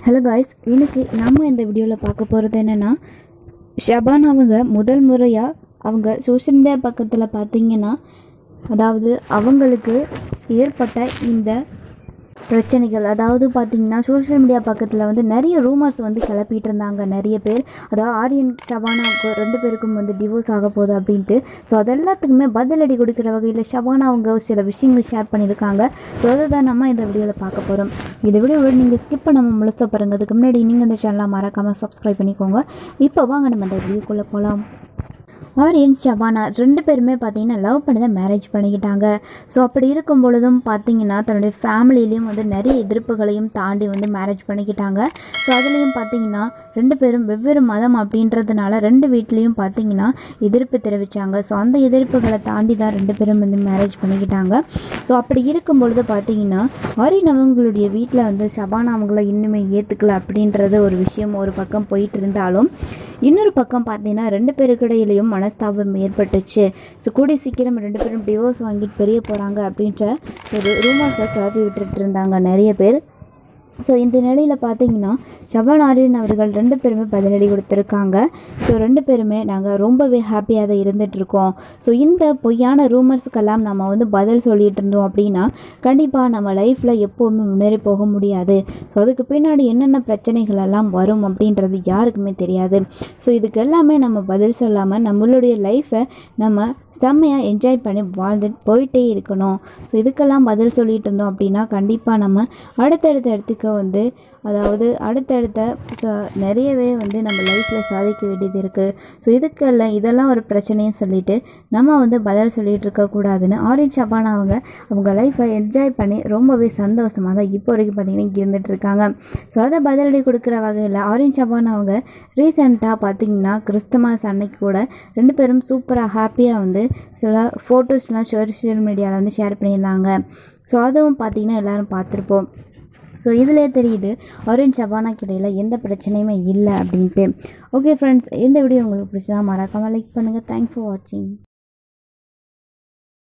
hello guys இன்னைக்கு நம்ம இந்த வீடியோவில் பார்க்க போகிறது என்னென்னா ஷபான் அவங்க முதல் முறையாக அவங்க சோஷியல் மீடியா பக்கத்தில் பார்த்தீங்கன்னா அதாவது அவங்களுக்கு ஏற்பட்ட இந்த பிரச்சனைகள் அதாவது பார்த்தீங்கன்னா சோஷியல் மீடியா பக்கத்தில் வந்து நிறைய ரூமர்ஸ் வந்து கிளப்பிட்டு இருந்தாங்க நிறைய பேர் அதாவது ஆரியன் ஷபானாவுக்கு ரெண்டு பேருக்கும் வந்து டிவோர்ஸ் ஆக போகுது அப்படின்ட்டு ஸோ அது எல்லாத்துக்குமே பதிலடி கொடுக்குற வகையில் ஷபானா அவங்க சில விஷயங்கள் ஷேர் பண்ணியிருக்காங்க ஸோ அதை தான் நம்ம இந்த வீடியோவில் பார்க்க போகிறோம் இந்த வீடியோவை நீங்கள் ஸ்கிப் பண்ணாமல் முழுசாக பாருங்க அதுக்கு முன்னாடி நீங்கள் இந்த சேனலை மறக்காமல் சப்ஸ்கிரைப் பண்ணிக்கோங்க இப்போ வாங்க நம்ம இந்த வீடியோக்குள்ளே போகலாம் ஆரியன் ஷபானா ரெண்டு பேருமே பார்த்தீங்கன்னா லவ் பண்ணி தான் மேரேஜ் பண்ணிக்கிட்டாங்க ஸோ அப்படி இருக்கும் பொழுதும் பார்த்தீங்கன்னா தன்னுடைய ஃபேமிலிலையும் வந்து நிறைய எதிர்ப்புகளையும் தாண்டி வந்து மேரேஜ் பண்ணிக்கிட்டாங்க ஸோ அதுலேயும் பார்த்தீங்கன்னா ரெண்டு பேரும் வெவ்வேறு மதம் அப்படின்றதுனால ரெண்டு வீட்லேயும் பார்த்தீங்கன்னா எதிர்ப்பு தெரிவித்தாங்க ஸோ அந்த எதிர்ப்புகளை தாண்டி தான் ரெண்டு பேரும் வந்து மேரேஜ் பண்ணிக்கிட்டாங்க ஸோ அப்படி இருக்கும் பொழுது பார்த்தீங்கன்னா ஆரியன் அவங்களுடைய வீட்டில் வந்து ஷபானா அவங்கள இன்னுமே ஏற்றுக்கல அப்படின்றது ஒரு விஷயம் ஒரு பக்கம் போயிட்டு இருந்தாலும் இன்னொரு பக்கம் பார்த்தீங்கன்னா ரெண்டு பேருக்கு இடையிலையும் மனஸ்தாபம் ஏற்பட்டுச்சு ஸோ கூடி சீக்கிரம் ரெண்டு பேரும் டிவோர்ஸ் வாங்கிட்டு பெரிய போகிறாங்க அப்படின்ற ஒரு ரூமர்ஸை கிளப்பி விட்டுட்டு இருந்தாங்க நிறைய பேர் ஸோ இந்த நிலையில் பார்த்தீங்கன்னா ஷபான் ஆரியன் அவர்கள் ரெண்டு பேருமே பதிலடி கொடுத்துருக்காங்க ஸோ ரெண்டு பேருமே நாங்கள் ரொம்பவே ஹாப்பியாக தான் இருந்துகிட்ருக்கோம் ஸோ இந்த பொய்யான ரூமர்ஸ்க்கெல்லாம் நம்ம வந்து பதில் சொல்லிட்டு இருந்தோம் அப்படின்னா கண்டிப்பாக நம்ம லைஃப்பில் எப்போவுமே முன்னேறி போக முடியாது ஸோ அதுக்கு பின்னாடி என்னென்ன பிரச்சனைகள் எல்லாம் வரும் அப்படின்றது யாருக்குமே தெரியாது ஸோ இதுக்கு எல்லாமே நம்ம பதில் சொல்லாமல் நம்மளுடைய லைஃப்பை நம்ம செம்மையாக என்ஜாய் பண்ணி வாழ்ந்துட்டு போயிட்டே இருக்கணும் ஸோ இதுக்கெல்லாம் பதில் சொல்லிட்டு இருந்தோம் அப்படின்னா கண்டிப்பாக நம்ம அடுத்தடுத்த இடத்துக்கு வந்து அதாவது அடுத்தடுத்த ச- நிறையவே வந்து நம்ம லைஃப்பில் சாதிக்க வேண்டியது இருக்குது ஸோ இதுக்கெல்லாம் இதெல்லாம் ஒரு பிரச்சனையும் சொல்லிட்டு நம்ம வந்து பதில் சொல்லிட்டு இருக்கக்கூடாதுன்னு ஆரஞ்ச் ஷபானா அவங்க அவங்க லைஃப்பை என்ஜாய் பண்ணி ரொம்பவே சந்தோஷமாக தான் இப்போ வரைக்கும் பார்த்தீங்கன்னா இருந்துட்டு இருக்காங்க ஸோ அதை பதிலடி கொடுக்குற வகையில் ஆரஞ்ச் ஷபானா அவங்க ரீசெண்டாக பார்த்தீங்கன்னா கிறிஸ்துமஸ் அன்னைக்கு கூட ரெண்டு பேரும் சூப்பராக ஹாப்பியாக வந்து சில ஃபோட்டோஸ்லாம் சோஷியல் மீடியாவில் வந்து ஷேர் பண்ணியிருந்தாங்க ஸோ அதுவும் பார்த்தீங்கன்னா எல்லாரும் பார்த்துருப்போம் ஸோ இதிலே தெரியுது ஆரஞ்ச் ஷபானாக்கு இடையில் எந்த பிரச்சனையுமே இல்லை அப்படின்ட்டு ஓகே ஃப்ரெண்ட்ஸ் இந்த வீடியோ உங்களுக்கு பிடிச்சா மறக்காமல் லைக் பண்ணுங்கள் தேங்க்ஸ் ஃபார் வாட்சிங்